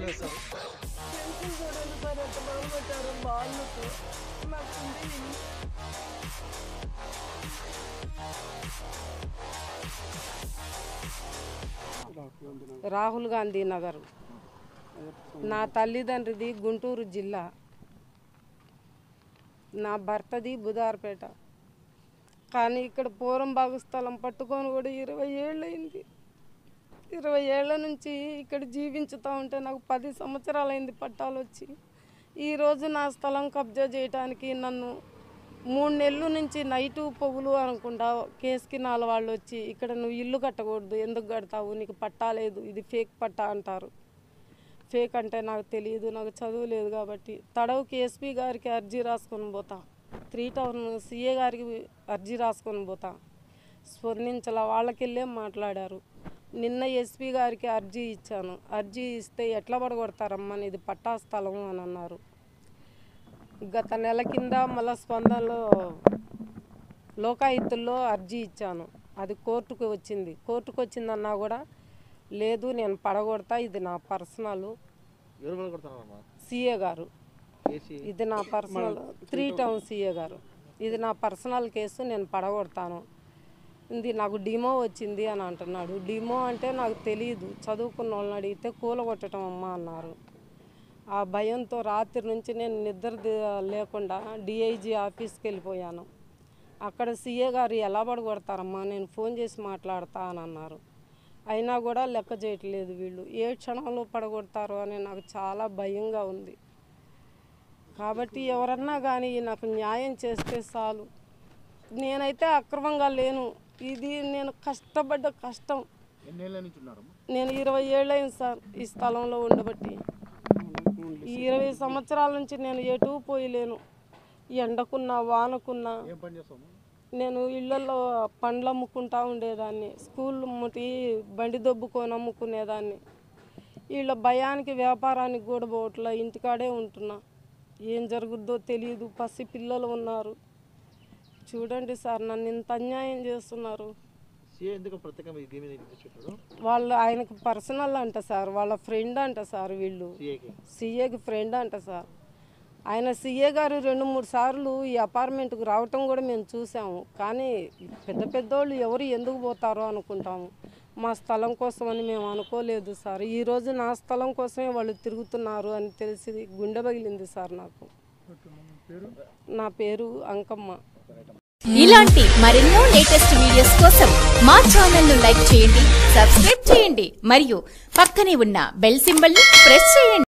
లేదు sir pension చూడండి sir ఎంత బాగా పెట్టారు బాళ్ళతో నాకు ఉంది ఇల్లు. రాహుల్ గాంధీ నగర్ నా తల్లిదండ్రిది గుంటూరు జిల్లా నా భర్తది బుధార్పేట కానీ ఇక్కడ పూరం బాగు స్థలం పట్టుకొని కూడా ఇరవై ఏళ్ళయింది ఇరవై ఏళ్ళ నుంచి ఇక్కడ జీవించుతూ ఉంటే నాకు పది సంవత్సరాలైంది పట్టాలు వచ్చి ఈరోజు నా స్థలం కబ్జా చేయడానికి నన్ను మూడు నెలల నుంచి నైటు పొగులు అనుకుంటా కేసుకి నాలుగు వాళ్ళు వచ్చి ఇక్కడ నువ్వు ఇల్లు కట్టకూడదు ఎందుకు కడతావు నీకు పట్టా లేదు ఇది ఫేక్ పట్టా అంటారు ఫేక్ అంటే నాకు తెలియదు నాకు చదువు లేదు కాబట్టి తడవుకి ఎస్పీ గారికి అర్జీ రాసుకొని పోతా త్రీ టౌన్ సీఏ గారికి అర్జీ రాసుకొని పోతా స్పందించాల వాళ్ళకెళ్ళే మాట్లాడారు నిన్న ఎస్పీ గారికి అర్జీ ఇచ్చాను అర్జీ ఇస్తే ఎట్లా పడగొడతారమ్మా ఇది పట్టా స్థలం అని అన్నారు గత నెల కింద మళ్ళా స్పందనలో లోకాయుత్తుల్లో అర్జీ ఇచ్చాను అది కోర్టుకు వచ్చింది కోర్టుకు వచ్చిందన్నా కూడా లేదు నేను పడగొడతా ఇది నా పర్సనల్ ఎవరు కూడా కొడుతున్నారమ్మా సీఏ గారు ఏసీ ఇది నా పర్సనల్ త్రీ టౌన్ సీఏ గారు ఇది నా పర్సనల్ కేసు నేను పడగొడతాను ఇది నాకు డిమో వచ్చింది అని అంటున్నాడు డిమో అంటే నాకు తెలియదు చదువుకున్న వాళ్ళని అడిగితే కూలగొట్టడం అమ్మ అన్నారు ఆ భయంతో రాత్రి నుంచి నేను నిద్ర ది- లేకుండా డిఐజీ ఆఫీస్కి వెళ్ళిపోయాను అక్కడ సీఏ గారు ఎలా పడగొడతారమ్మా నేను ఫోన్ చేసి మాట్లాడతా అని అన్నారు అయినా కూడా లెక్క చేయట్లేదు వీళ్ళు ఏ క్షణంలో పడగొడతారో అని నాకు చాలా భయంగా ఉంది కాబట్టి ఎవరన్నా కానీ నాకు న్యాయం చేస్తే చాలు నేనైతే అక్రమంగా లేను ఇది నేను కష్టపడ్డ కష్టం ఎన్నేళ్ళ నుంచి ఉన్నారమ్మా నేను ఇరవై ఏళ్ళైంది సార్ ఈ స్థలంలో ఉండబట్టి ఈ ఇరవై సంవత్సరాల నుంచి నేను ఎటు పోయలేను ఎండకున్నా వానకున్నా ఏం పని చేస్తాము నేను ఇళ్ళల్లో పండ్లు అమ్ముకుంటా ఉండేదాన్ని స్కూల్ ముట్టి బండి దొబ్బుకొని అమ్ముకునేదాన్ని వీళ్ళ భయానికి వ్యాపారానికి కూడా పోవట్లా ఇంటికాడే ఉంటున్నా ఏం జరుగుద్దో తెలియదు పసి పిల్లలు ఉన్నారు చూడండి సార్ నన్ను ఇంత అన్యాయం చేస్తున్నారు సీఏ ఎందుకు ప్రత్యేకంగా దీని మీద ఇంట్రెస్ట్ పెట్టాడు వాళ్ళు ఆయనకు పర్సనల్ అంట సార్ వాళ్ళ ఫ్రెండ్ అంట సార్ వీళ్ళు సీఏకి సీఏకి ఫ్రెండ్ అంట సార్ ఆయన సీఏ గారు రెండు మూడు సార్లు ఈ అపార్ట్మెంట్కి రావటం కూడా మేము చూసాము కానీ పెద్ద పెద్దోళ్ళు ఎవరు ఎందుకు పోతారో అనుకుంటాము మా స్థలం కోసం అని మేము అనుకోలేదు సార్ ఈరోజు నా స్థలం కోసమే వాళ్ళు తిరుగుతున్నారు అని తెలిసి గుండె పగిలింది సార్ నాకు నా పేరు అంకమ్మ ఇలాంటి మరెన్నో లేటెస్ట్ వీడియోస్ కోసం మా ఛానల్ ను లైక్ చేయండి సబ్స్క్రైబ్ చేయండి మరియు పక్కనే ఉన్న బెల్ సింబల్ ని ప్రెస్ చేయండి